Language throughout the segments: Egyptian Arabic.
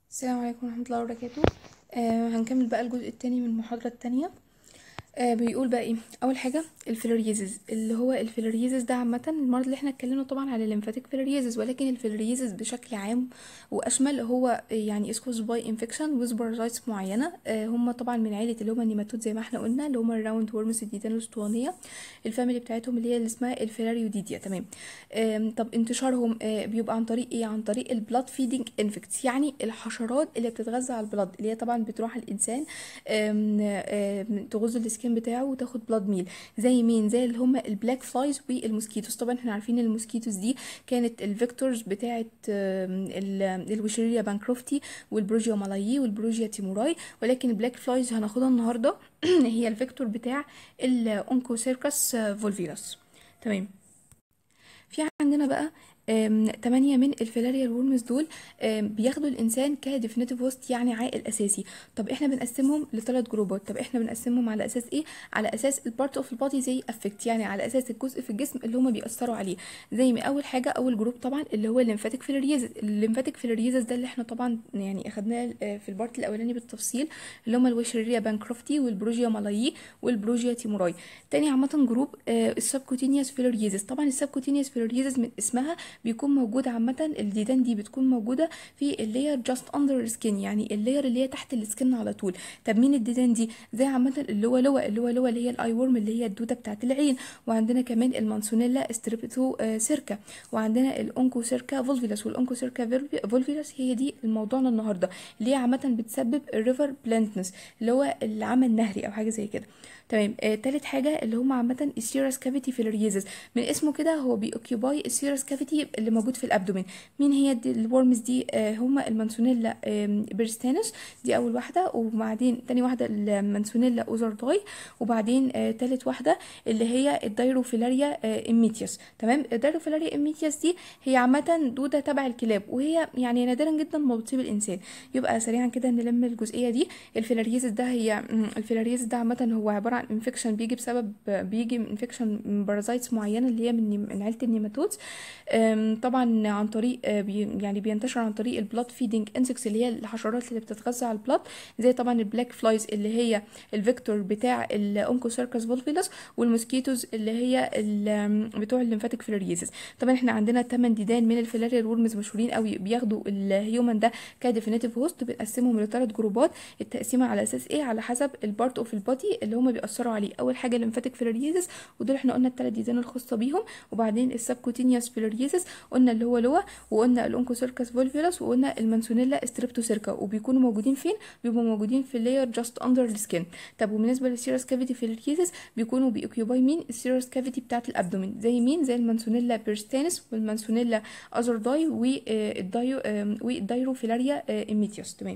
السلام عليكم ورحمة الله وبركاته آه هنكمل بقى الجزء التاني من المحاضرة التانية آه بيقول بقى ايه اول حاجه الفيلاريزز اللي هو الفيلاريزز ده عامه المرض اللي احنا اتكلمنا طبعا على الليمفاتيك فيلاريزز ولكن الفيلاريزز بشكل عام واشمل هو يعني اسكوز باي انفكشن ويز بارازايتس معينه آه هم طبعا من عيله اللي هم النيماتود زي ما احنا قلنا اللي هم الراوند وورمز الديدان الاسطوانيه الفاميلي بتاعتهم اللي هي اللي اسمها الفيلاريوديديا تمام آه طب انتشارهم آه بيبقى عن طريق ايه عن طريق البلاد فيدنج انفكتس يعني الحشرات اللي بتتغذى على البلاد اللي هي طبعا بتروح على الانسان آم آم تغذ السكين بتاعه وتاخد بلاد ميل زي مين زي اللي هم البلاك فلايز والموسكيتوس طبعا احنا عارفين الموسكيتوس دي كانت الفيكتورز بتاعه الوشريا بانكروفتي والبروجيا مالايي والبروجيا تيموراي ولكن البلاك فلايز هناخدها النهارده هي الفيكتور بتاع الاونكوسيركس فولفيروس تمام في عندنا بقى تمانية من الفيلاريال وورمز دول بياخدوا الانسان كديفينيتيف هوست يعني عائل اساسي طب احنا بنقسمهم لثلاث جروبات طب احنا بنقسمهم على اساس ايه على اساس البارت اوف البادي زي افكت يعني على اساس الجزء في الجسم اللي هما بيأثروا عليه زي ما اول حاجه اول جروب طبعا اللي هو الليمفاتيك فيلاريزز الليمفاتيك فيلاريزز ده اللي احنا طبعا يعني اخدناه في البارت الاولاني بالتفصيل اللي هما الوشريريا بانكروفتي والبروجيا مالايي والبروجيا تيموراي تاني عامه جروب السبكوتينيوس فيلاريزز طبعا السبكوتينيوس فيلاريزز من اسمها بيكون موجود عامة الديدان دي بتكون موجودة في اللاير جاست اندر سكين يعني اللاير اللي هي تحت السكين على طول طب مين الديدان دي زي عامة اللي هو لوا اللي هو لوا اللي هي الاي ورم اللي هي الدودة بتاعة العين وعندنا كمان المانسونيلا ستريبتو سيركا وعندنا الاونكو سيركا فولفيلاس والاونكو سيركا فولفيلاس هي دي الموضوعنا النهارده اللي هي عامة بتسبب الريفر بلانتنس اللي هو العمى النهري او حاجة زي كده تمام آه تالت حاجة اللي هم عامة السيرس كافيتي فيلاريزز من اسمه كده هو بيوكيباي السيرس كافيتي اللي موجود في الابدومين مين هي دي الورمز دي آه هم المانسونيلا آه بيرستانس دي اول واحدة وبعدين تاني واحدة المانسونيلا اوزرداي وبعدين آه تالت واحدة اللي هي الدايروفيلاريا آه اميتيوس تمام الدايروفيلاريا اميتيوس دي هي عامة دودة تبع الكلاب وهي يعني نادرا جدا ما بتصيب الانسان يبقى سريعا كده نلم الجزئية دي الفيلاريزز ده هي الفيلاريزز ده عامة هو عبارة عن انفكشن بيجي بسبب بيجي من انفكشن من بارازايتس معينه اللي هي من من عيله النيماتودز طبعا عن طريق بي يعني بينتشر عن طريق البلاد فيدنج انسكس اللي هي الحشرات اللي بتتغذى على البلاد زي طبعا البلاك فلايز اللي هي الفيكتور بتاع الاونكوسيركس فولفيلس والموسكيتوز اللي هي بتوع الليمفاتيك فيلاريزز طبعا احنا عندنا 8 ديدان من الفيلاريال وورمز مشهورين قوي بياخدوا الهيومن ده كديفينيتيف هوست بنقسمهم لثلاث جروبات التقسيمه على اساس ايه على حسب البارت اوف البودي اللي هم بيأثروا عليه اول حاجه الليمفاتيك فيلاريزز ودول احنا قلنا الثلاث ديدان الخاصه بيهم وبعدين السبكوتينيوس فيلاريزز قلنا اللي هو لوا وقلنا الاونكوسيركس فولفيولس وقلنا المانسونيلا ستريبتوسيركا وبيكونوا موجودين فين بيبقوا موجودين في اللاير جاست اندر السكين طب وبالنسبه للسيرس كافيتي فيلاريزز بيكونوا بيوكيوباي مين السيرس كافيتي بتاعه الابدومين زي مين زي المانسونيلا بيرستانس والمانسونيلا ازرداي والدايو والدايروفيلاريا اميتيوس تمام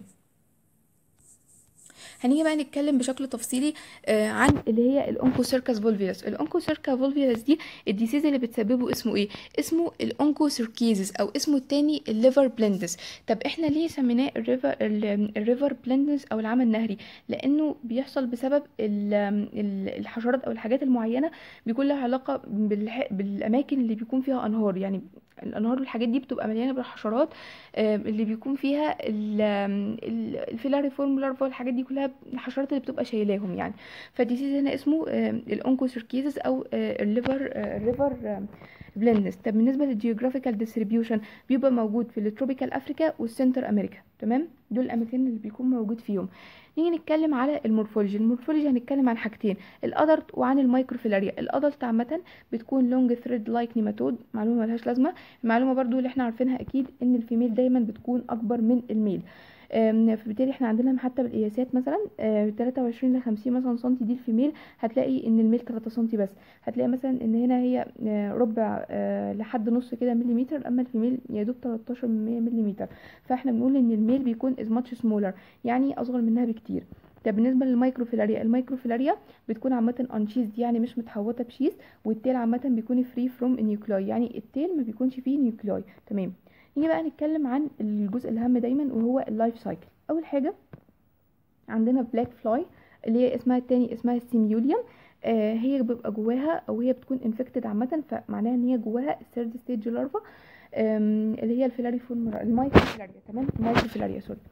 هنيجي بقى نتكلم بشكل تفصيلي آه عن اللي هي الاونكوسيركس فولفيلس الاونكوسيركا فولفيلس دي الديسيز اللي بتسببه اسمه ايه اسمه الاونكوسيركيزس او اسمه التاني الليفر بلندس طب احنا ليه سميناه الريفر الريفر بلندس او العمى النهري لانه بيحصل بسبب الحشرات او الحاجات المعينه بيكون لها علاقه بالاماكن اللي بيكون فيها انهار يعني الانهار والحاجات دي بتبقى مليانه بالحشرات اللي بيكون فيها الفيلاري فورمولار والحاجات دي كلها الحشرات اللي بتبقى شايلاهم يعني فالديسيز هنا اسمه الاونكوسيركيزس او الليفر الريفر بلندنس طب بالنسبه للجيوغرافيكال ديستريبيوشن بيبقى موجود في التروبيكال افريكا والسنتر امريكا تمام دول الاماكن اللي بيكون موجود فيهم نيجي نتكلم على المورفولوجي المورفولوجي هنتكلم عن حاجتين الادلت وعن المايكروفيلاريا الادلت عامه بتكون لونج ثريد لايك نيماتود معلومه ملهاش لازمه المعلومه برضو اللي احنا عارفينها اكيد ان الفيميل دايما بتكون اكبر من الميل فبالتالي احنا عندنا حتى بالقياسات مثلا 23 ل 50 مثلا سنتي دي الفيميل هتلاقي ان الميل 3 سنتي بس هتلاقي مثلا ان هنا هي ربع لحد نص كده مليمتر اما الفيميل يا دوب 13 من 100 مليمتر فاحنا بنقول ان الميل بيكون از ماتش سمولر يعني اصغر منها بكتير طب بالنسبه للمايكروفيلاريا المايكروفيلاريا بتكون عامه انشيز يعني مش متحوطه بشيز والتيل عامه بيكون فري فروم نيوكلاي يعني التيل ما بيكونش فيه نيوكلاي تمام نيجي بقى نتكلم عن الجزء الاهم دايما وهو اللايف سايكل اول حاجه عندنا بلاك فلاي اللي هي اسمها التاني اسمها السيميوليوم آه هي بيبقى جواها او هي بتكون انفكتد عامه فمعناها ان هي جواها الثيرد ستيج لارفا اللي هي الفيلاري فورمولا المايكروفيلاريا تمام المايكروفيلاريا سوري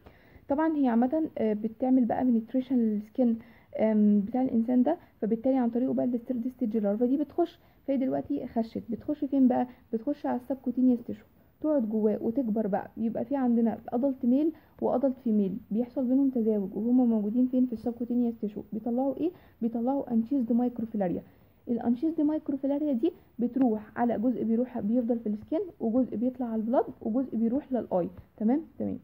طبعا هي عامه آه، بتعمل بقى بنتريشن للسكن آم، بتاع الانسان ده فبالتالي عن طريقه بقى الثيرد ستيج اللارفا دي بتخش فهي دلوقتي خشت بتخش فين بقى بتخش على السبكوتينيوس تيشو تقعد جواه وتكبر بقى يبقى في عندنا ادلت ميل وادلت فيميل بيحصل بينهم تزاوج وهما موجودين فين في السبكوتينيوس تيشو بيطلعوا ايه بيطلعوا انشيزد مايكروفيلاريا الانشيزد مايكروفيلاريا دي بتروح على جزء بيروح بيفضل في السكين وجزء بيطلع على البلاد وجزء بيروح للاي تمام تمام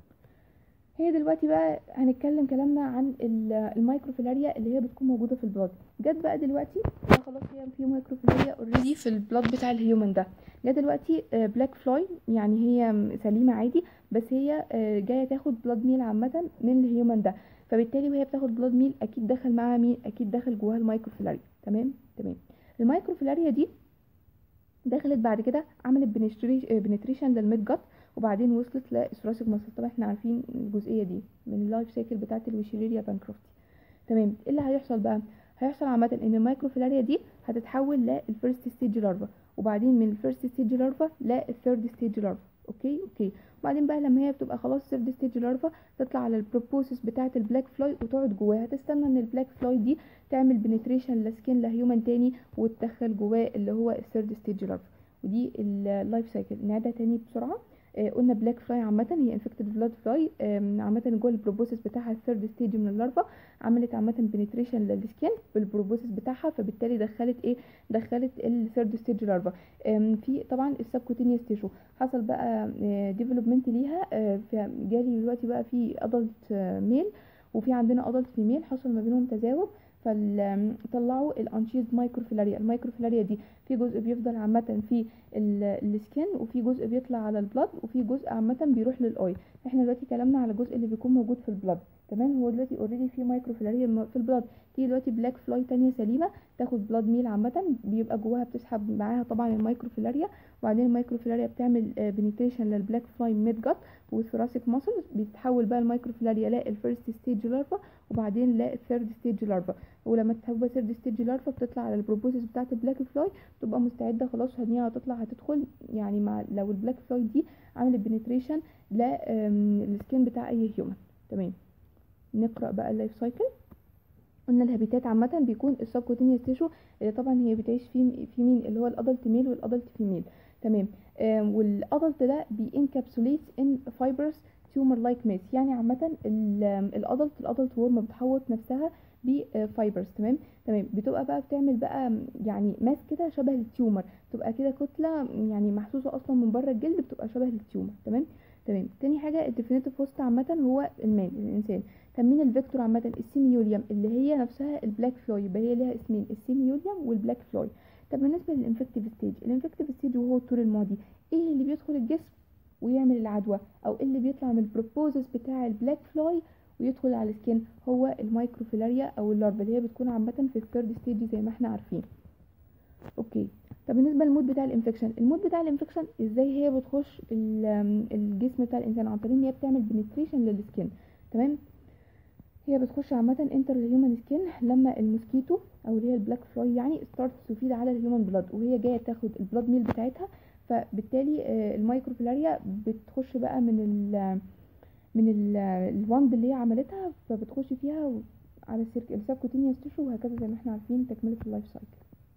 هي دلوقتي بقى هنتكلم كلامنا عن ال- المايكروفيلاريا اللي هي بتكون موجوده في البلاد جت بقى دلوقتي بقى خلاص هي في مايكروفيلاريا اوريدي في البلاد بتاع الهيومن ده جت دلوقتي بلاك فلاي يعني هي م- سليمه عادي بس هي آه، جايه تاخد بلاد ميل عامه من الهيومن ده فبالتالي وهي بتاخد بلاد ميل اكيد دخل معاها مين اكيد دخل جواها المايكروفيلاريا تمام تمام المايكروفيلاريا دي دخلت بعد كده عملت بنتريشن للميد جت وبعدين وصلت للثوراسيك ماسل طبعا احنا عارفين الجزئيه دي من اللايف سايكل بتاعه الويشيريريا بانكروفتي تمام ايه اللي هيحصل بقى هيحصل عامه ان المايكروفيلاريا دي هتتحول للفيرست ستيج لارفا وبعدين من الفيرست ستيج لارفا للثيرد ستيج لارفا اوكي اوكي وبعدين بقى لما هي بتبقى خلاص ثيرد ستيج لارفا تطلع على البروبوسس بتاعه البلاك فلاي وتقعد جواها هتستنى ان البلاك فلاي دي تعمل بنتريشن لسكين لهيومن تاني وتدخل جواه اللي هو الثيرد ستيج لارفا ودي اللايف سايكل نعيدها تاني بسرعه آه، قلنا بلاك فلاي عامة هي انفكتد بلاد فلاي عامة جوه البروبوسس بتاعها الثيرد ستيج من اللارفا عملت عامة بنتريشن للسكين بالبروبوسس بتاعها فبالتالي دخلت ايه دخلت الثيرد ستيج لارفا آم، في طبعا السبكوتينيوس تيشو حصل بقى ديفلوبمنت ليها آه، فجالي دلوقتي بقى في ادلت ميل وفي عندنا ادلت فيميل حصل ما بينهم تزاوج فطلعوا الانشيزد مايكروفيلاريا المايكروفيلاريا دي في جزء بيفضل عامة في ال- السكين وفي جزء بيطلع على البلاد وفي جزء عامة بيروح للاي احنا دلوقتي كلامنا على الجزء اللي بيكون موجود في البلاد تمام هو دلوقتي اوريدي في مايكروفيلاريا م- في البلاد تيجي دلوقتي بلاك فلاي تانية سليمة تاخد بلاد ميل عامة بيبقى جواها بتسحب معاها طبعا المايكروفيلاريا وبعدين المايكروفيلاريا بتعمل بنيتريشن للبلاك فلاي ميد جت والثوراسيك ماسلز بيتحول بقى المايكروفيلاريا للفيرست ستيج لارفا وبعدين للثيرد ستيج لارفا ولما تتحول ثيرد ستيج لارفا بتطلع على البروبوسيس بتاعت البلاك فلاي تبقى مستعده خلاص ان هي هتطلع هتدخل يعني مع لو البلاك فلاي دي عملت بنتريشن للسكين بتاع اي هيومن تمام نقرا بقى اللايف سايكل قلنا الهابيتات عامة بيكون السبكوتينيوس تيشو اللي طبعا هي بتعيش في في مين اللي هو الادلت ميل والادلت فيميل تمام آم، والادلت ده بينكابسوليت ان فايبرز تيومر لايك ميس يعني عامة الادلت الادلت وورم بتحوط نفسها بفايبرز تمام تمام بتبقى بقى بتعمل بقى يعني ماس كده شبه التيومر تبقى كده كتلة يعني محسوسة اصلا من بره الجلد بتبقى شبه التيومر تمام تمام تاني حاجة الديفينيتيف هوست عامة هو المان الانسان طب مين الفيكتور عامة السيميوليوم اللي هي نفسها البلاك فلوي يبقى هي ليها اسمين السيميوليوم والبلاك فلوي طب بالنسبة للانفكتيف ستيج الانفكتيف ستيج وهو الطول الماضي ايه اللي بيدخل الجسم ويعمل العدوى او إيه اللي بيطلع من البروبوزس بتاع البلاك فلاي ويدخل على السكين هو المايكروفيلاريا او اللارفا اللي هي بتكون عامة في الثيرد ستيج زي ما احنا عارفين اوكي طب بالنسبه للمود بتاع الانفكشن المود بتاع الانفكشن ازاي هي بتخش ال- الجسم بتاع الانسان عن طريق ان هي بتعمل بنتريشن للسكين تمام هي بتخش عامه انتر الهيومن سكين لما الموسكيتو او اللي هي البلاك فلاي يعني ستارت تفيد على الهيومن بلاد وهي جايه تاخد البلاد ميل بتاعتها فبالتالي آه، المايكروفيلاريا بتخش بقى من ال من ال- الوند اللي هي عملتها فبتخش فيها و- على السيرك السبكوتينيوس تيشو وهكذا زي ما احنا عارفين تكمله اللايف سايكل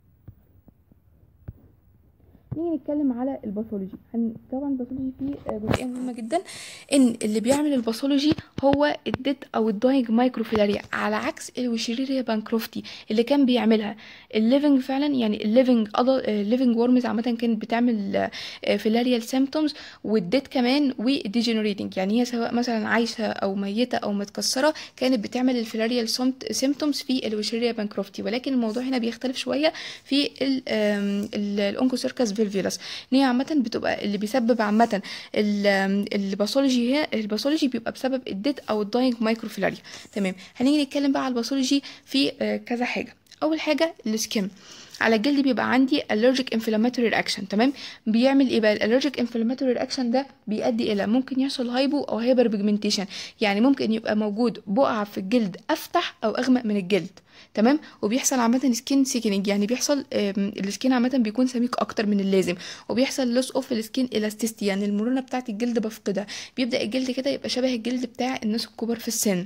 نيجي نتكلم على الباثولوجي هن... طبعا الباثولوجي فيه آه، جزئيه مهمه جدا ان اللي بيعمل الباثولوجي هو الديد او الداينج مايكروفيلاريا على عكس الوشيريريا بانكروفتي اللي كان بيعملها الليفنج فعلا يعني الليفنج الليفنج وورمز عامه كانت بتعمل فيلاريال سيمبتومز والديد كمان والديجنريتنج يعني هي سواء مثلا عايشه او ميته او متكسره كانت بتعمل الفيلاريال سيمبتومز في الوشيريريا بانكروفتي ولكن الموضوع هنا بيختلف شويه في الانكوسيركس فيلفيروس ان هي عامه بتبقى اللي بيسبب عامه ال- آم، الباثولوجي هي الباثولوجي بيبقى بسبب الديد او الداينج مايكروفيلاريا تمام هنيجي نتكلم بقى على الباثولوجي في آه، كذا حاجه اول حاجه السكين على الجلد بيبقى عندي allergic inflammatory reaction تمام بيعمل ايه بقى الالرجيك inflammatory reaction ده بيؤدي الى ممكن يحصل هايبو او هايبر بيجمنتيشن يعني ممكن يبقى موجود بقع في الجلد افتح او اغمق من الجلد تمام وبيحصل عامه سكين سيكنينج يعني بيحصل السكين عامه بيكون سميك اكتر من اللازم وبيحصل لوس اوف السكين الاستيستي يعني المرونه بتاعه الجلد بفقدها بيبدا الجلد كده يبقى شبه الجلد بتاع الناس الكبار في السن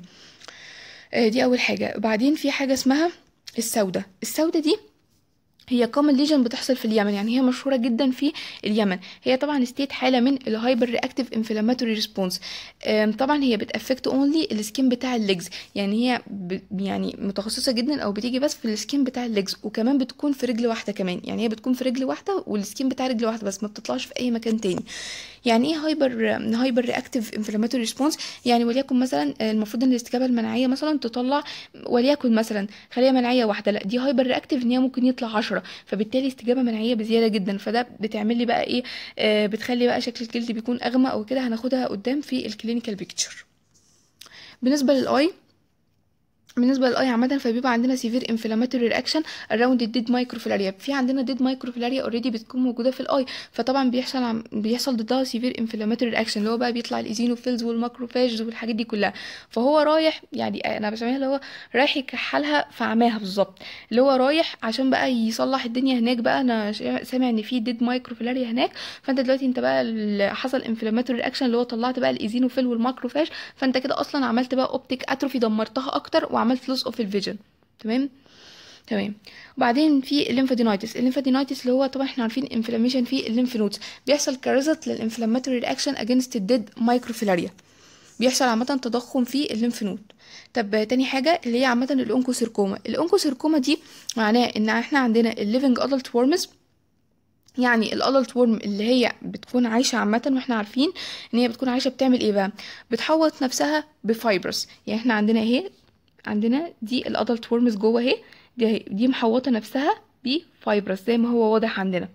آه، دي اول حاجه بعدين في حاجه اسمها السودة السودة دي هي كومن ليجن بتحصل في اليمن يعني هي مشهوره جدا في اليمن هي طبعا ستيت حاله من الهايبر رياكتيف انفلاماتوري ريسبونس طبعا هي بتافكت اونلي السكين بتاع الليجز يعني هي ب يعني متخصصه جدا او بتيجي بس في السكين بتاع الليجز وكمان بتكون في رجل واحده كمان يعني هي بتكون في رجل واحده والسكين بتاع رجل واحده بس ما بتطلعش في اي مكان تاني يعني ايه هايبر هايبر رياكتيف انفلاماتوري ريسبونس يعني وليكن مثلا المفروض ان الاستجابه المناعيه مثلا تطلع وليكن مثلا خليه مناعيه واحده لا دي هايبر رياكتيف ان هي ممكن يطلع 10 فبالتالي استجابه مناعيه بزياده جدا فده بتعمل لي بقى ايه آه بتخلي بقى شكل الجلد بيكون اغمق او كده هناخدها قدام في الكلينيكال بيكتشر بالنسبه للاي بالنسبه للاي عامه فبيبقى عندنا سيفير انفلاماتوري رياكشن اراوند الديد مايكروفيلاريا في عندنا ديد مايكروفيلاريا اوريدي بتكون موجوده في الاي فطبعا بيحصل عم بيحصل ضدها سيفير انفلاماتوري رياكشن اللي هو بقى بيطلع الايزينوفيلز والماكروفاجز والحاجات دي كلها فهو رايح يعني انا بسميها اللي هو رايح يكحلها في عماها بالظبط اللي هو رايح عشان بقى يصلح الدنيا هناك بقى انا سامع ان في ديد مايكروفيلاريا هناك فانت دلوقتي انت بقى حصل انفلاماتوري رياكشن اللي هو طلعت بقى الايزينوفيل والماكروفاج فانت كده اصلا عملت بقى اوبتيك اتروفي دمرتها اكتر وعملت لوس اوف الفيجن تمام تمام وبعدين في الليمفادينايتس الليمفادينايتس اللي هو طبعا احنا عارفين انفلاميشن في الليمف نودز بيحصل كريزلت للانفلاماتوري رياكشن اجينست الديد مايكروفيلاريا بيحصل عامه تضخم في الليمف نود طب تاني حاجه اللي هي عامه الاونكوسيركوما الاونكوسيركوما دي معناه ان احنا عندنا الليفنج ادلت وورمز يعني الادلت ورم اللي هي بتكون عايشه عامه واحنا عارفين ان هي بتكون عايشه بتعمل ايه بقى بتحوط نفسها بفايبرز يعني احنا عندنا اهي عندنا دي الادلت ورمز جوه اهي دي دي محوطه نفسها بفايبرز زي ما هو واضح عندنا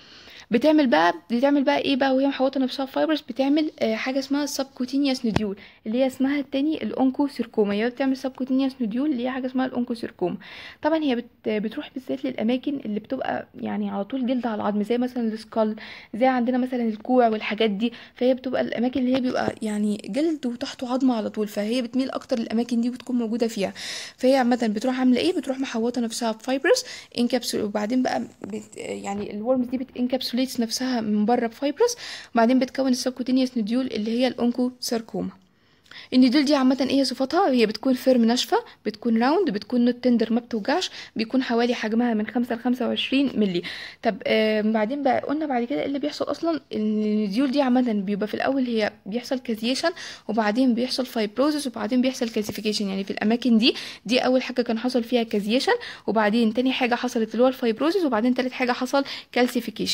بتعمل بقى بتعمل بقى ايه بقى وهي محوطه نفسها بفايبرز بتعمل آه حاجه اسمها سبكوتينيوس نوديول اللي هي اسمها التاني الاونكوسيركوما هي بتعمل سبكوتينيوس نوديول اللي هي حاجه اسمها الاونكوسيركوما طبعا هي بت بتروح بالذات للاماكن اللي بتبقى يعني على طول جلد على العظم زي مثلا السكال زي عندنا مثلا الكوع والحاجات دي فهي بتبقى الاماكن اللي هي بيبقى يعني جلد وتحته عظمه على طول فهي بتميل اكتر للاماكن دي وتكون موجوده فيها فهي عامه بتروح عامله ايه بتروح محوطه نفسها بفايبرز انكابسول وبعدين بقى بت يعني الورمز دي بتنكابسوليتس نفسها من بره بفايبرز وبعدين بتكون السبكوتينيوس نديول اللي هي الاونكوساركوما الندول دي عامة ايه صفاتها هي بتكون فيرم ناشفة بتكون راوند بتكون نوت تندر ما بتوجعش بيكون حوالي حجمها من خمسة لخمسة وعشرين ملي طب آه بعدين بقى قلنا بعد كده ايه اللي بيحصل اصلا النديول دي عامة بيبقى في الاول هي بيحصل كازيشن وبعدين بيحصل فايبروزس وبعدين بيحصل كالسيفيكيشن يعني في الاماكن دي دي اول حاجة كان حصل فيها كازيشن وبعدين تاني حاجة حصلت اللي هو الفايبروزس وبعدين تالت حاجة حصل كالسيفيكيشن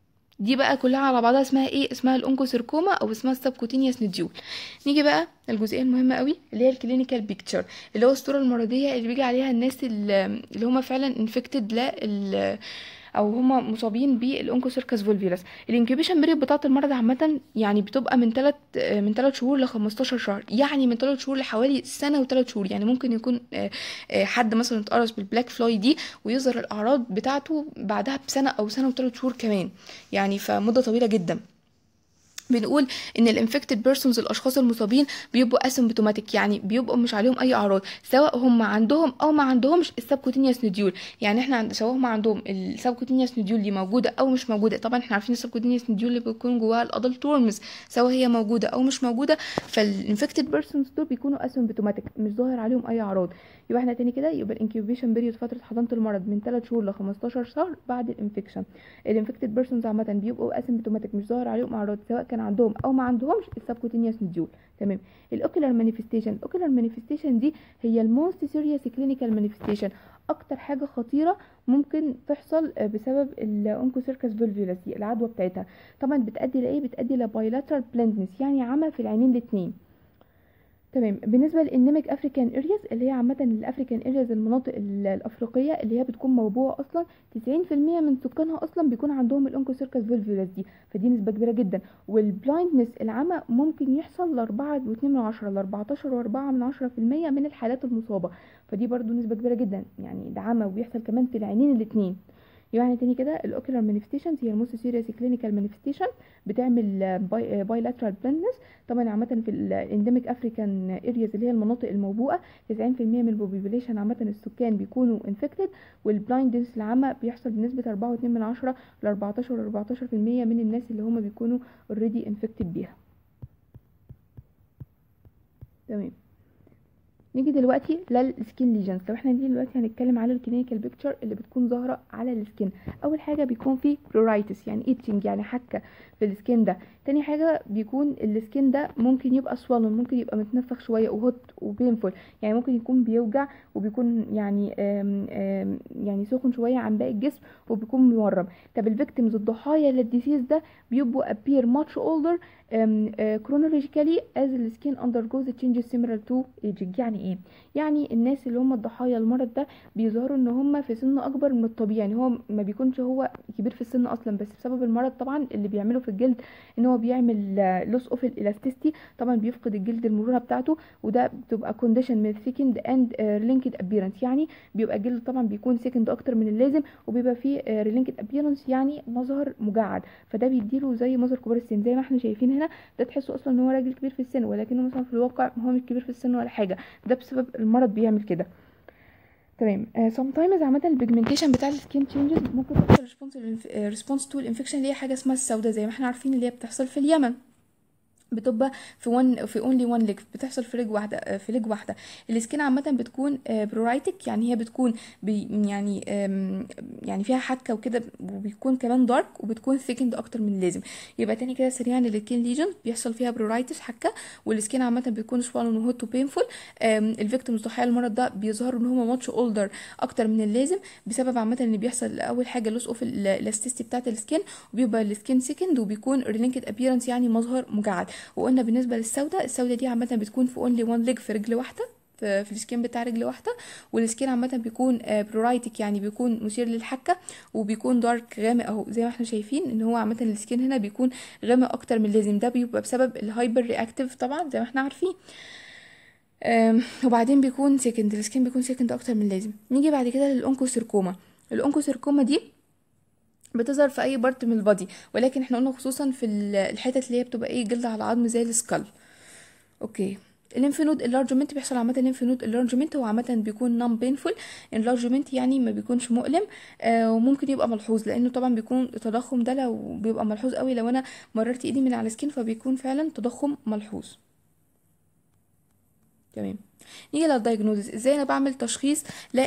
دي بقى كلها على بعضها اسمها ايه اسمها الاونكوسيركوما او اسمها السبكوتينيوس نديول نيجي بقى الجزئيه المهمه قوي اللي هي الكلينيكال بيكتشر اللي هو الصوره المرضيه اللي بيجي عليها الناس اللي هم فعلا انفكتد لا او هم مصابين بالاونكوسيركس فولفيلس الانكيوبيشن بيريد بتاعه المرض عامه يعني بتبقى من 3 من 3 شهور ل 15 شهر يعني من 3 شهور لحوالي سنه و3 شهور يعني ممكن يكون حد مثلا اتقرص بالبلاك فلاي دي ويظهر الاعراض بتاعته بعدها بسنه او سنه و3 شهور كمان يعني فمده طويله جدا بنقول ان الانفكتد بيرسونز الاشخاص المصابين بيبقوا اسيمبتوماتيك يعني بيبقوا مش عليهم اي اعراض سواء هم عندهم او ما عندهمش السبكوتينيوس نديول يعني احنا عند سواء هم عندهم السبكوتينيوس نديول دي موجوده او مش موجوده طبعا احنا عارفين السبكوتينيوس نديول اللي بيكون جواها الادلت ورمز سواء هي موجوده او مش موجوده فالانفكتد بيرسونز دول بيكونوا اسيمبتوماتيك مش ظاهر عليهم اي اعراض يبقى احنا تاني كده يبقى الانكيوبيشن بيريود فتره حضانه المرض من 3 شهور ل 15 شهر بعد الانفكشن الانفكتد بيرسونز عامه بيبقوا اسيمبتوماتيك مش ظاهر عليهم اعراض سواء كان عندهم او ما عندهمش السبكوتينيوس نديول تمام الاوكيلار مانيفستيشن الاوكيلار مانيفستيشن دي هي الموست سيريس كلينيكال مانيفستيشن اكتر حاجه خطيره ممكن تحصل بسبب الاونكوسيركس فولفيولس دي العدوى بتاعتها طبعا بتؤدي لايه بتؤدي لبايلاترال بلندنس يعني عمى في العينين الاثنين تمام بالنسبه للانيميك افريكان ارياز اللي هي عامه الافريكان ارياز المناطق الافريقيه اللي هي بتكون موبوءه اصلا 90% من سكانها اصلا بيكون عندهم الاونكوسيركس فولفيولاس دي فدي نسبه كبيره جدا والبلايندنس العمى ممكن يحصل ل 4.2 من 10 ل 14 و4 من 10% من الحالات المصابه فدي برضو نسبه كبيره جدا يعني ده عمى وبيحصل كمان في العينين الاثنين يعني تاني كده الاوكيولار مانيفستيشنز هي الموست سيريس كلينيكال مانيفستيشن بتعمل باي لاترال بلندنس طبعا عامه في الانديميك افريكان ارياز اللي هي المناطق الموبوءه 90% من البوبيوليشن عامه السكان بيكونوا انفكتد والبلايندنس العامه بيحصل بنسبه 4.2 من 10 ل 14 ل 14% من الناس اللي هم بيكونوا اوريدي انفكتد بيها تمام نيجي دلوقتي للسكين ليجنز لو احنا نيجي دلوقتي هنتكلم على الكلينيكال بيكتشر اللي بتكون ظاهره على السكين اول حاجه بيكون فيه برورايتس يعني ايتشنج يعني حكه في السكين ده تاني حاجه بيكون السكين ده ممكن يبقى سوالن ممكن يبقى متنفخ شويه وهوت وبينفول يعني ممكن يكون بيوجع وبيكون يعني آم آم يعني سخن شويه عن باقي الجسم وبيكون مورم طب الفيكتيمز الضحايا للديسيز ده بيبقوا appear much older um, uh, chronologically as the skin undergoes changes similar to aging يعني ايه يعني الناس اللي هم الضحايا المرض ده بيظهروا ان هم في سن اكبر من الطبيعي يعني هو ما بيكونش هو كبير في السن اصلا بس بسبب المرض طبعا اللي بيعمله في الجلد ان هو بيعمل لوس اوف الالاستيستي طبعا بيفقد الجلد المرونه بتاعته وده بتبقى كونديشن من ثيكند اند ريلينكد ابيرنس يعني بيبقى الجلد طبعا بيكون سيكند اكتر من اللازم وبيبقى فيه ريلينكد ابيرنس يعني مظهر مجعد فده بيديله زي مظهر كبار السن زي ما احنا شايفين هنا ده تحسه اصلا ان هو راجل كبير في السن ولكنه مثلا في الواقع هو مش كبير في السن ولا حاجه ده بسبب المرض بيعمل كده تمام سام تايمز عامه البيجمنتيشن بتاع السكين تشينجز ممكن تحصل ريسبونس ريسبونس تو الانفكشن اللي هي حاجه اسمها السوداء زي ما احنا عارفين اللي هي بتحصل في اليمن بتبقى في ون في اونلي وان ليج بتحصل في ليج واحده في ليج واحده السكين عامه بتكون برورايتك يعني هي بتكون بي يعني يعني فيها حكه وكده وبيكون كمان دارك وبتكون ثيكند اكتر من اللازم يبقى تاني كده سريعا السكين ليجن بيحصل فيها برورايتس حكه والسكين عامه بيكون سوالن وهوت وبينفول الفيكتيمز ضحايا المرض ده بيظهروا ان هم ماتش اولدر اكتر من اللازم بسبب عامه ان بيحصل اول حاجه لوس اوف الاستيستي بتاعت السكين وبيبقى السكين سيكند وبيكون ريلينكد ابيرنس يعني مظهر مجعد وقلنا بالنسبه للسوداء السوداء دي عامه بتكون في اونلي وان ليج في رجل واحده في, في السكين بتاع رجل واحده والسكين عامه بيكون برورايتك يعني بيكون مثير للحكه وبيكون دارك غامق اهو زي ما احنا شايفين ان هو عامه السكين هنا بيكون غامق اكتر من اللازم ده بيبقى بسبب الهايبر رياكتيف طبعا زي ما احنا عارفين وبعدين بيكون سيكند السكين بيكون سيكند اكتر من اللازم نيجي بعد كده للاونكوسيركوما الاونكوسيركوما دي بتظهر في اي بارت من البادي ولكن احنا قلنا خصوصا في الحتت اللي هي بتبقى ايه جلد على عظم زي السكال اوكي الليمف نود انلارجمنت بيحصل عامه الليمف نود انلارجمنت هو عامه بيكون نون بينفول انلارجمنت يعني ما بيكونش مؤلم آه وممكن يبقى ملحوظ لانه طبعا بيكون التضخم ده لو بيبقى ملحوظ قوي لو انا مررت ايدي من على سكين فبيكون فعلا تضخم ملحوظ تمام نيجي للدايجنوزز ازاي انا بعمل تشخيص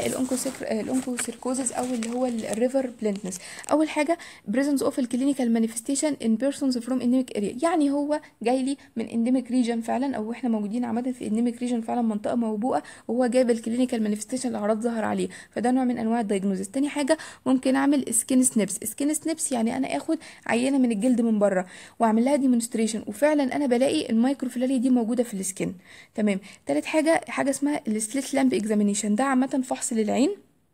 للانكوسيركوزز او اللي هو الريفر بليندنس اول حاجه بريزنس اوف الكلينيكال مانيفستيشن ان بيرسونز فروم انديميك اريا يعني هو جاي لي من انديميك ريجن فعلا او احنا موجودين عامه في انديميك ريجن فعلا منطقه موبوءه وهو جايب الكلينيكال مانيفستيشن الاعراض ظهر عليه فده نوع من انواع الدايجنوزز تاني حاجه ممكن اعمل سكين سنيبس سكين سنيبس يعني انا اخد عينه من الجلد من بره واعمل لها ديمونستريشن وفعلا انا بلاقي المايكروفيلاريا دي موجوده في السكين تمام تالت حاجه حاجه اسمها السليت لامب اكزامينيشن ده عامه فحص للعين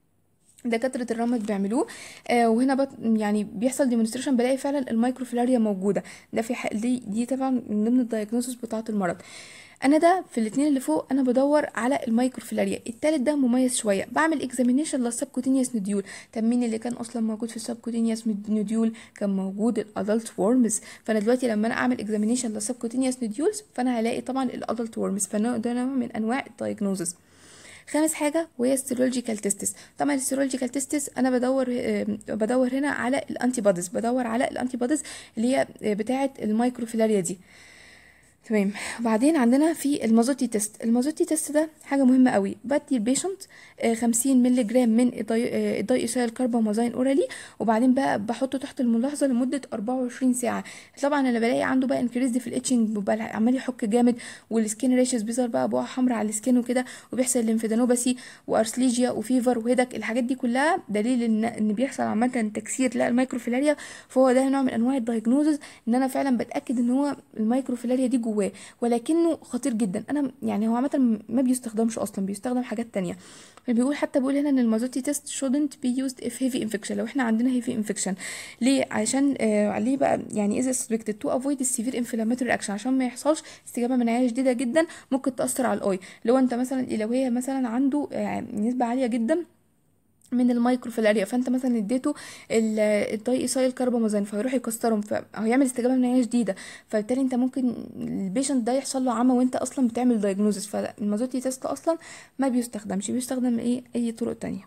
دكاترة الرمد بيعملوه آه وهنا بط يعني بيحصل ديمونستريشن بلاقي فعلا المايكروفيلاريا موجودة ده في حق دي دي طبعا من ضمن الدايجنوستس بتاعة المرض انا ده في الاثنين اللي فوق انا بدور على المايكروفيلاريا التالت ده مميز شويه بعمل اكزامينيشن للسبكوتينيوس نوديول طب مين اللي كان اصلا موجود في السبكوتينيوس نوديول كان موجود الادلت وورمز فانا دلوقتي لما انا اعمل اكزامينيشن للسبكوتينيوس نوديولز فانا هلاقي طبعا الادلت وورمز فده نوع من انواع الدايجنوزس خامس حاجه وهي السيرولوجيكال تيستس طبعا السيرولوجيكال تيستس انا بدور بدور هنا على الانتي بوديز بدور على الانتي بوديز اللي هي بتاعه المايكروفيلاريا دي تمام وبعدين عندنا في المازوتي تيست المازوتي تيست ده حاجه مهمه قوي بدي البيشنت 50 مللي جرام من الداي ايسايل كاربامازين اورالي وبعدين بقى بحطه تحت الملاحظه لمده 24 ساعه طبعا انا بلاقي عنده بقى انكريز في الاتشنج بيبقى عمال يحك جامد والسكين ريشز بيظهر بقى بقع حمراء على السكين وكده وبيحصل ليمفيدانوباسي وارسليجيا وفيفر وهيدك الحاجات دي كلها دليل ان ان بيحصل عامه تكسير للمايكروفيلاريا فهو ده نوع من انواع الدايجنوزز ان انا فعلا بتاكد ان هو المايكروفيلاريا دي جواه ولكنه خطير جدا انا يعني هو عامه ما بيستخدمش اصلا بيستخدم حاجات تانية بيقول حتى بيقول هنا ان المازوتي تيست shouldn't be used if heavy infection لو احنا عندنا heavy infection ليه عشان آه ليه بقى يعني is suspected to avoid severe inflammatory reaction عشان ما يحصلش استجابه مناعيه شديده جدا ممكن تاثر على الاي لو انت مثلا لو هي مثلا عنده آه نسبه عاليه جدا من المايكروفيلاريا فانت مثلا اديته ال- الداي ايسايل كاربامازين فيروح يكسرهم فهيعمل استجابه مناعيه شديده فبالتالي انت ممكن البيشنت ده يحصل له عمى وانت اصلا بتعمل دايجنوزس فالمازوتي تيست اصلا ما بيستخدمش بيستخدم ايه اي طرق تانية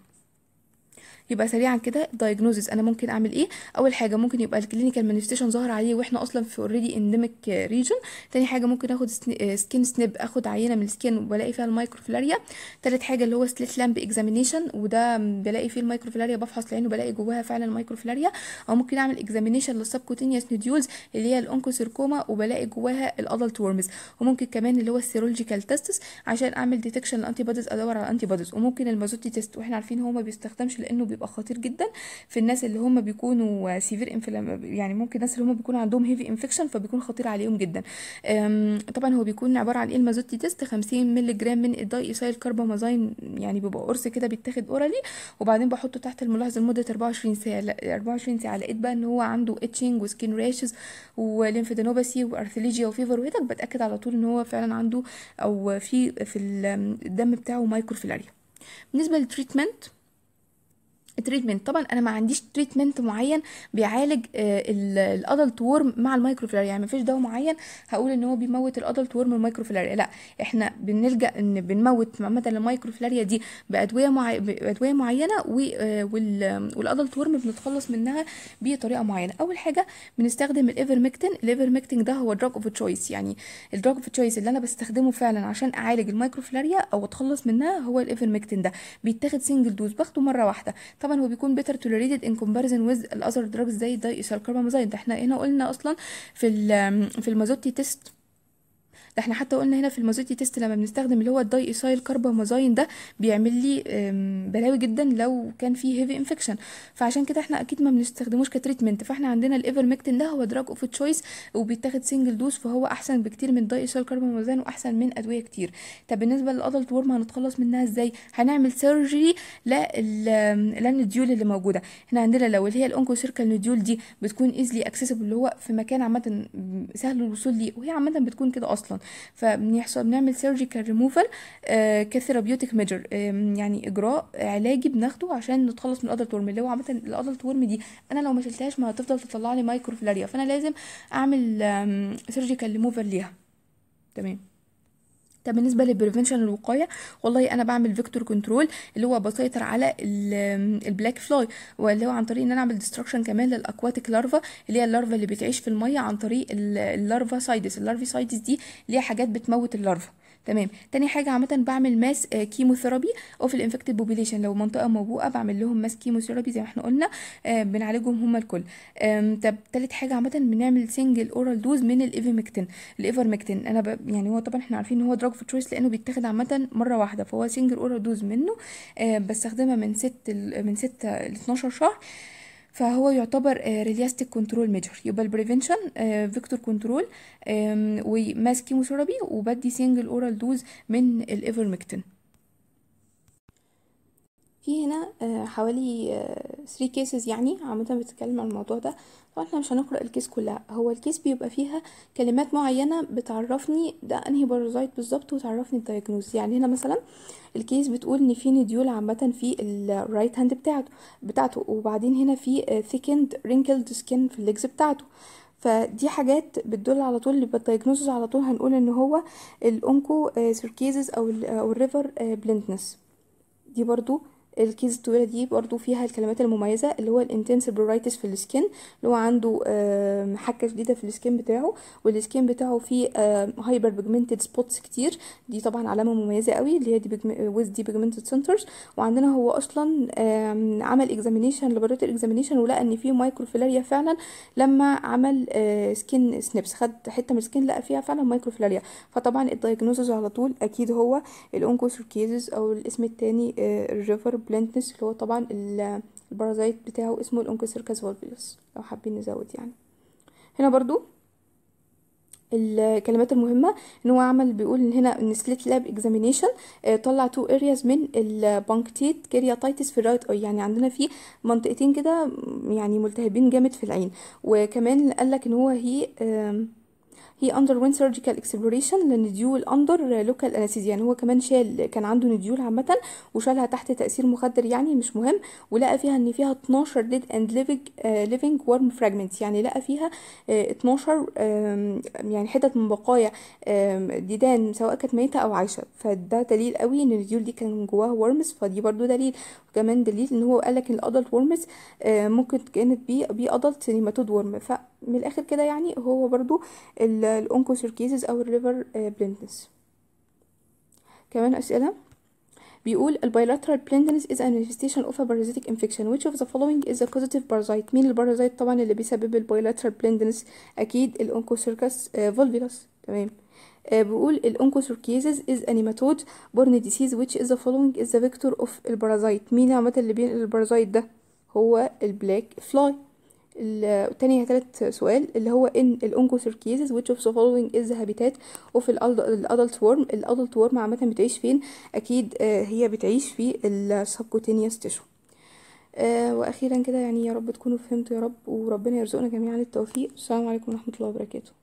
يبقى سريعا كده دايجنوزس انا ممكن اعمل ايه اول حاجه ممكن يبقى الكلينيكال مانيفستيشن ظاهر عليه واحنا اصلا في اوريدي انديميك ريجن تاني حاجه ممكن اخد سكين سنيب اخد عينه من السكين وبلاقي فيها المايكروفيلاريا تالت حاجه اللي هو سليت لامب اكزامينيشن وده بلاقي فيه المايكروفيلاريا بفحص العين وبلاقي جواها فعلا المايكروفيلاريا او ممكن اعمل اكزامينيشن للسبكوتينيوس نوديولز اللي هي الانكوسيركوما وبلاقي جواها الادلت ورمز وممكن كمان اللي هو السيرولوجيكال تيستس عشان اعمل ديتكشن الانتي بوديز ادور على الانتي بوديز وممكن المازوتي تيست واحنا عارفين هو ما بيستخدمش لانه بيبقى خطير جدا في الناس اللي هم بيكونوا سيفير انفلام يعني ممكن الناس اللي هم بيكونوا عندهم هيفي انفكشن فبيكون خطير عليهم جدا أم، طبعا هو بيكون عباره عن ايه المازوتي تيست 50 مللي جرام من الداي ايسايل كاربامازين يعني بيبقى قرص كده بيتاخد اورالي وبعدين بحطه تحت الملاحظه لمده 24 ساعه لا، 24 ساعه لقيت بقى ان هو عنده اتشنج وسكين راشز وليمفادينوباثي وارثليجيا وفيفر وهيدك بتاكد على طول ان هو فعلا عنده او في في الدم بتاعه مايكروفيلاريا بالنسبه للتريتمنت التريتمنت طبعا انا ما عنديش تريتمنت معين بيعالج الادلت وورم مع المايكروفيلاريا يعني ما فيش دواء معين هقول ان هو بيموت الادلت وورم والمايكروفيلاريا لا احنا بنلجا ان بنموت عامه المايكروفيلاريا دي بادويه معي... بادويه معينه و... آه، وال... والادلت وورم بنتخلص منها بطريقه معينه اول حاجه بنستخدم الايفرمكتين الايفرمكتين ده هو دراج اوف تشويس يعني الدراج اوف تشويس اللي انا بستخدمه فعلا عشان اعالج المايكروفيلاريا او اتخلص منها هو الايفرمكتين ده بيتاخد سنجل دوز باخده مره واحده طبعا هو بيكون بيتر توليريتد ان كومباريزن ويز الاذر دراجز زي الداي ايسالكاربامازين ده احنا هنا قلنا اصلا في ال- في المازوتي تيست ده احنا حتى قلنا هنا في المازوتي تيست لما بنستخدم اللي هو الداي ايسايل كاربامازين ده بيعمل لي ام، بلاوي جدا لو كان فيه هيفي انفكشن فعشان كده احنا اكيد ما بنستخدموش كتريتمنت فاحنا عندنا الايفرمكتين ده هو دراج اوف تشويس وبيتاخد سنجل دوز فهو احسن بكتير من الداي ايسايل كاربامازين واحسن من ادويه كتير طب بالنسبه للادلت ورم هنتخلص منها ازاي هنعمل سيرجري للنديول اللي موجوده احنا عندنا لو اللي هي الاونكو سيركل نديول دي بتكون ايزلي اكسسبل اللي هو في مكان عامه سهل الوصول ليه وهي عامه بتكون كده اصلا فبنحصل بنعمل سيرجيكال ريموفال كثيرابيوتيك ميجر يعني اجراء علاجي بناخده عشان نتخلص من الادلت ورم اللي هو عامه الادلت ورم دي انا لو ما شلتهاش ما هتفضل تطلع لي مايكروفلاريا فانا لازم اعمل سيرجيكال ريموفال ليها تمام طب بالنسبه للبريفنشن الوقايه والله انا بعمل فيكتور كنترول اللي هو بسيطر على ال- البلاك فلاي واللي هو عن طريق ان انا اعمل ديستركشن كمان للاكواتيك لارفا اللي هي اللارفا اللي بتعيش في الميه عن طريق ال- اللارفا سايدس اللارفي سايدس دي اللي هي حاجات بتموت اللارفا تمام تاني حاجه عامه بعمل ماس آه، كيموثيرابي او في الانفكتد بوبيليشن لو منطقه موبوءه بعمل لهم ماس كيموثيرابي زي ما احنا قلنا آه، بنعالجهم هم الكل آم، طب تالت حاجه عامه بنعمل سنجل اورال دوز من الايفرمكتين الايفرمكتين انا ب... يعني هو طبعا احنا عارفين ان هو دراج في تشويس لانه بيتاخد عامه مره واحده فهو سنجل اورال دوز منه آه، بستخدمها من ست ل... من 6 ل 12 شهر فهو يعتبر ريلياستيك كنترول ميجر يبقى البريفنشن فيكتور كنترول وماس كيموثيرابي وبدي سنجل اورال دوز من الايفرمكتين في هنا آه، حوالي 3 كيسز يعني عامة بتتكلم عن الموضوع ده طبعا احنا مش هنقرأ الكيس كلها هو الكيس بيبقى فيها كلمات معينة بتعرفني ده انهي بارازايت بالظبط وتعرفني الدايجنوز يعني هنا مثلا الكيس بتقول ان في نديول عامة في الرايت هاند بتاعته بتاعته وبعدين هنا في ثيكند رينكلد سكين في الليجز بتاعته فدي حاجات بتدل على طول يبقى الدايجنوزز على طول هنقول ان هو الاونكو سيركيزز او ال او الريفر بليندنس دي برضو الكيس الطويله دي برضو فيها الكلمات المميزه اللي هو الانتنسيف برايتس في السكين اللي هو عنده آم، حكه شديده في السكين بتاعه والسكين بتاعه فيه هايبر بيجمنتد سبوتس كتير دي طبعا علامه مميزه قوي اللي هي دي ويز دي بيجمنتد سنترز وعندنا هو اصلا آم، عمل اكزامينيشن لابوراتوري اكزامينيشن ولقى ان في مايكروفيلاريا فعلا لما عمل سكين سنيبس خد حته من السكين لقى فيها فعلا مايكروفيلاريا فطبعا الدايجنوزز على طول اكيد هو الاونكوسيركيزز او الاسم التاني الريفر بلانتنس اللي هو طبعا ال- البارازايت بتاعه اسمه الانكوسيركاس فولفيوس لو حابين نزود يعني هنا برضو الكلمات المهمة ان هو عمل بيقول ان هنا ان سليت لاب اكزامينيشن طلع تو ارياز من البانكتيت كيرياتايتس في الرايت اي يعني عندنا في منطقتين كده م، يعني ملتهبين جامد في العين وكمان قال لك ان هو هي he underwent surgical exploration للنديول under local anesthesia يعني هو كمان شال كان عنده نديول عامة وشالها تحت تأثير مخدر يعني مش مهم ولقى فيها ان فيها 12 dead and living آه living worm fragments يعني لقى فيها آه 12 آم، يعني حتت من بقايا آم، ديدان سواء كانت ميتة او عايشة فده دليل قوي ان النديول دي كان جواها ورمز فدي برضو دليل وكمان دليل ان هو قالك ان الادلت ورمز ممكن كانت بي بي ادلت نيماتود ورم فمن الاخر كده يعني هو برضو الاونكوسيركيزز او الريفر بليندنس كمان اسئله بيقول ال bilateral blindness is a manifestation of a parasitic infection which of the following is a causative parasite مين البارازيت طبعا اللي بيسبب ال bilateral blindness اكيد الاونكوسيركس فولفيلاس تمام آه، بيقول الاونكوسيركيزز is a nematode borne disease which is the following is the vector of البارازيت مين عامة اللي بينقل البارازيت ده هو البلاك فلاي التاني تالت سؤال اللي هو ان الاونكوسيركيزز which of the following is the habitat of الادلت worm الادلت worm عامة بتعيش فين اكيد آه، هي بتعيش في السبكوتينيوس تيشو آه واخيرا كده يعني يا رب تكونوا فهمتوا يا رب وربنا يرزقنا جميعا التوفيق السلام عليكم ورحمة الله وبركاته